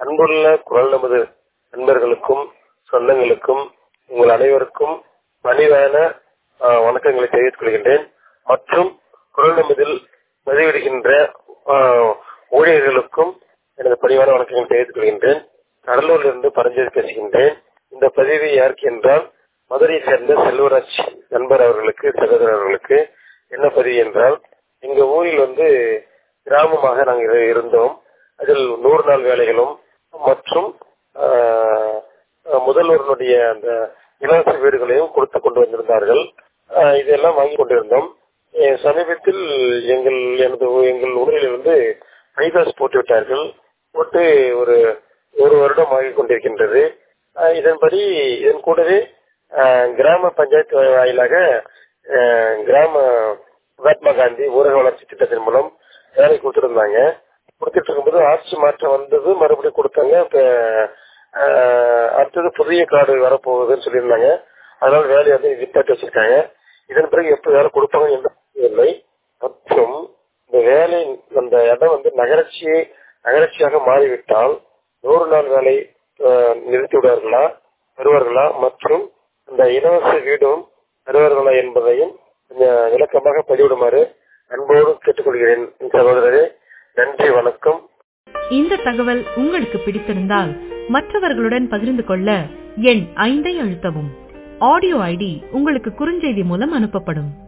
அன்புள்ள குரல் நமது நண்பர்களுக்கும் சொந்தங்களுக்கும் உங்கள் அனைவருக்கும் பணிவான ஆஹ், வணக்கங்களை தெரிவித்துக் கொள்கின்றேன் மற்றும் குரல் நமதில் பதிவிடுகின்ற ஆஹ், ஊழியர்களுக்கும் எனது பணிவான வணக்கங்களை தெரிவித்துக் கொள்கின்றேன் கடலூரில் இருந்து பரஞ்சோதி பேசுகின்றேன் இந்த பதிவு யாருக்கு என்றால் மதுரையை சேர்ந்த செல்வராஜ் நண்பர் அவர்களுக்கு சகோதரர் அவர்களுக்கு என்ன பதிவு என்றால் எங்க ஊரில் வந்து கிராமமாக நாங்கள் இருந்தோம் அதில் நூறு நாள் வேலைகளும் மற்றும் ஆஹ், முதல்வருடைய அந்த இலவச வீடுகளையும் கொடுத்து கொண்டு வந்திருந்தார்கள் ஆஹ், இதெல்லாம் வாங்கி கொண்டிருந்தோம் அஹ், சமீபத்தில் எங்கள் எனது ஊ- எங்கள் ஊரில் இருந்து பைபாஸ் போட்டு விட்டார்கள் போட்டு ஒரு ஒரு வருடம் ஆகிக் கொண்டிருக்கின்றது ஆஹ், இதன்படி இதன் கூடவே ஆஹ், கிராம பஞ்சாயத்து வாயிலாக ஆஹ், கிராம மகாத்மா காந்தி ஊரக வளர்ச்சி திட்டத்தின் மூலம் வேலை கொடுத்திருந்தாங்க கொடுத்துட்டு இருக்கும்போது ஆட்சி மாற்றம் வந்தது மறுபடியும் கொடுத்தாங்க இப்ப ஆஹ், அடுத்தது புதிய கார்டு வரப்போகுதுன்னு சொல்லியிருந்தாங்க அதனால வேலையை வந்து நிப்பாட்டி வச்சிருக்காங்க இதன் பிறகு எப்ப வேலை கொடுப்பாங்க என்று தெரியவில்லை மற்றும் இந்த வேலை அந்த இடம் வந்து நகராட்சியே நகராட்சியாக மாறிவிட்டால் நூறு நாள் வேலை ஆஹ், நிறுத்தி விடுவார்களா பெறுவார்களா மற்றும் இந்த இலவச வீடும் பெறுவார்களா என்பதையும் கொஞ்சம் விளக்கமாக பதிவிடுமாறு அன்போடு கேட்டுக்கொள்கிறேன் என் சகோதரரே நன்றி வணக்கம் இந்த தகவல் உங்களுக்கு பிடித்திருந்தால் மற்றவர்களுடன் பகிர்ந்து கொள்ள எண் ஐந்தை அழுத்தவும் ஆடியோ ஐடி உங்களுக்கு குறுஞ்செய்தி மூலம் அனுப்பப்படும்